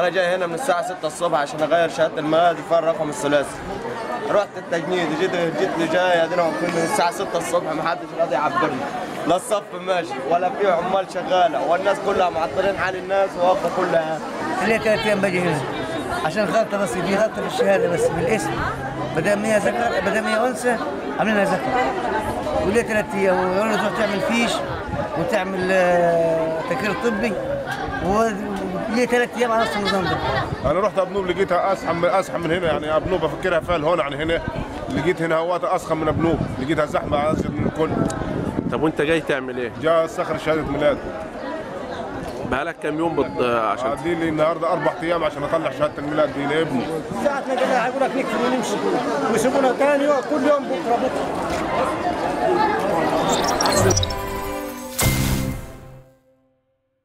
جاي هنا من الساعه 6 الصبح عشان اغير شهاده الميلاد فيها الرقم الثلاثي رحت التجنيد جيت جيت لي جاي ادينا واقفين من الساعه 6 الصبح ما حدش راضي يعبرني لا الصف ماشي ولا في عمال شغاله والناس كلها معطلين حال الناس واقفه كلها ليه ثلاث ايام باجي هنا عشان غلطه بس دي غلطه في الشهاده بس بالاسم ما دام هي ذكر ما دام هي انثى عاملين لها ذكر وليه ثلاث ايام ويقولوا تروح تعمل فيش وتعمل آه، تقرير طبي وليه ثلاث ايام على نفس النظام ده انا رحت ابنوب لقيتها اسحم من اسحم من هنا يعني ابنوب افكرها فال هون عن هنا لقيت هنا هواتها اسخن من ابنوب لقيتها زحمه ازيد من الكل طب وانت جاي تعمل ايه؟ جاء سخر شهاده ميلاد بقالك كام يوم بت... عشان عادي لي النهارده اربع ايام عشان اطلع شهاده الميلاد دي لابني ساعتنا كده هيقول لك نكفي ونمشي ويسيبونا تاني كل يوم بكره بكره